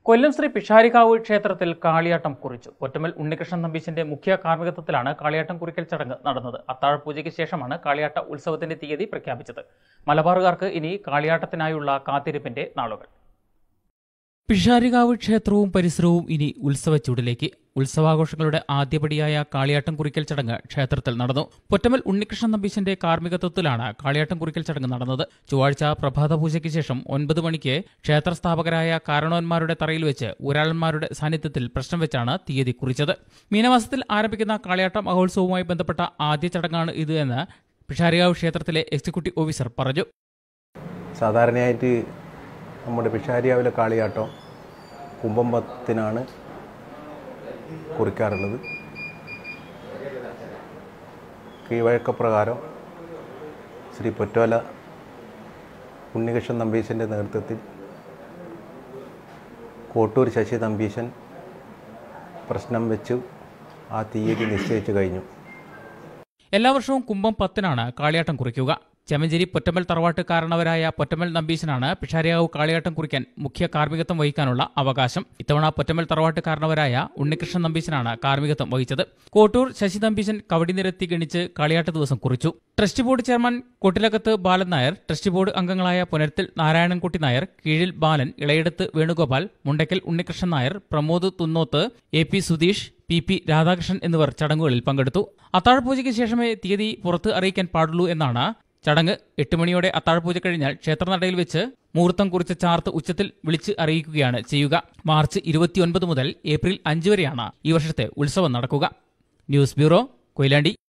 കൊല്ലം ശ്രീ പിഷാരികാവ് ക്ഷേത്രത്തിൽ കാളിയാട്ടം കുറിച്ചു ഒറ്റമൽ ഉണ്ണികൃഷ്ണൻ നമ്പീശന്റെ മുഖ്യ കാർമ്മികത്വത്തിലാണ് കാളിയാട്ടം കുറിക്കൽ ചടങ്ങ് നടന്നത് അത്താഴപൂജയ്ക്ക് ശേഷമാണ് കാളിയാട്ട ഉത്സവത്തിന്റെ തീയതി പ്രഖ്യാപിച്ചത് മലബാറുകാർക്ക് ഇനി കാളിയാട്ടത്തിനായുള്ള കാത്തിരിപ്പിന്റെ നാളുകൾ പിഷാരികാവ് ക്ഷേത്രവും പരിസരവും ഇനി ഉത്സവ ചൂടിലേക്ക് ഉത്സവാഘോഷങ്ങളുടെ ആദ്യപടിയായ കാളിയാട്ടം കുറിക്കൽ ചടങ്ങ് ക്ഷേത്രത്തിൽ നടന്നു പൊറ്റമൽ ഉണ്ണികൃഷ്ണൻ നമ്പീശന്റെ കാർമ്മികത്വത്തിലാണ് കാളിയാട്ടം കുറിക്കൽ ചടങ്ങ് നടന്നത് ചൊവ്വാഴ്ച പ്രഭാത പൂജയ്ക്ക് ശേഷം ഒൻപത് മണിക്ക് ക്ഷേത്ര സ്ഥാപകരായ കാരണവന്മാരുടെ തറയിൽ വെച്ച് ഊരാളന്മാരുടെ സാന്നിധ്യത്തിൽ പ്രശ്നം വെച്ചാണ് തീയതി കുറിച്ചത് മീനമാസത്തിൽ ആരംഭിക്കുന്ന കാളിയാട്ട മഹോത്സവവുമായി ബന്ധപ്പെട്ട ആദ്യ ചടങ്ങാണ് ഇത് എന്ന് പിഷാരികാവ് ക്ഷേത്രത്തിലെ എക്സിക്യൂട്ടീവ് ഓഫീസർ പറഞ്ഞു സാധാരണയായിട്ട് നമ്മുടെ പിഷാരിയാവിലെ കാളിയാട്ടം കുംഭമ്പത്തിനാണ് കുറിക്കാറുള്ളത് കീഴ്വഴക്കപ്രകാരം ശ്രീ പൊറ്റോല ഉണ്ണികൃഷ്ണൻ നമ്പീശൻ്റെ നേതൃത്വത്തിൽ കോട്ടൂർ ശശി നമ്പീശൻ പ്രശ്നം വെച്ച് ആ തീയതി നിശ്ചയിച്ചു കഴിഞ്ഞു എല്ലാ വർഷവും കുംഭം പത്തിനാണ് കാളിയാട്ടം കുറിക്കുക ചെമഞ്ചേരി പൊറ്റമൽ തറവാട്ട് കാരണവരായ പൊറ്റമൽ നമ്പീശനാണ് പിഷാരിയാവ് കാളിയാട്ടം കുറിക്കാൻ മുഖ്യ കാർമ്മികത്വം വഹിക്കാനുള്ള അവകാശം ഇത്തവണ പൊറ്റമൽ തറവാട്ട് കാരണവരായ ഉണ്ണികൃഷ്ണൻ നമ്പീശനാണ് കാർമ്മികത്വം വഹിച്ചത് കോട്ടൂർ ശശി നമ്പീശൻ കവടി നിരത്തി ഗണിച്ച് കാളിയാട്ട ദിവസം കുറിച്ചു trust board chairman Kottilakath Balan Nair trust board അംഗങ്ങളായ പുനരത്തിൽ നാരായണൻകുട്ടി നായർ കീഴിൽ Balan Elayidath Venugopal Mundackal Unnikrishnan Nair Pramod Thunnoth A P Sudheesh P P Radhakrishnan എന്നിവർ ചടങ്ങുകളിൽ പങ്കെടുത്തു അത്താഴപൂജയ്ക്ക് ശേഷമേ തീയതി പുറത്ത് അറിയിക്കാൻ പാടുള്ളൂ എന്നാണ് ചടങ്ങ് എട്ട് മണിയോടെ അത്താഴപൂജ കഴിഞ്ഞാൽ ക്ഷേത്രനടയിൽ വെച്ച് മുഹൂർത്തം കുറിച്ച ചാർത്ത് ഉച്ചത്തിൽ വിളിച്ച് അറിയിക്കുകയാണ് ചെയ്യുക മാർച്ച് ഇരുപത്തിയൊൻപത് മുതൽ ഏപ്രിൽ അഞ്ച് വരെയാണ് ഈ വർഷത്തെ ഉത്സവം നടക്കുക ന്യൂസ് ബ്യൂറോ കൊയിലാണ്ടി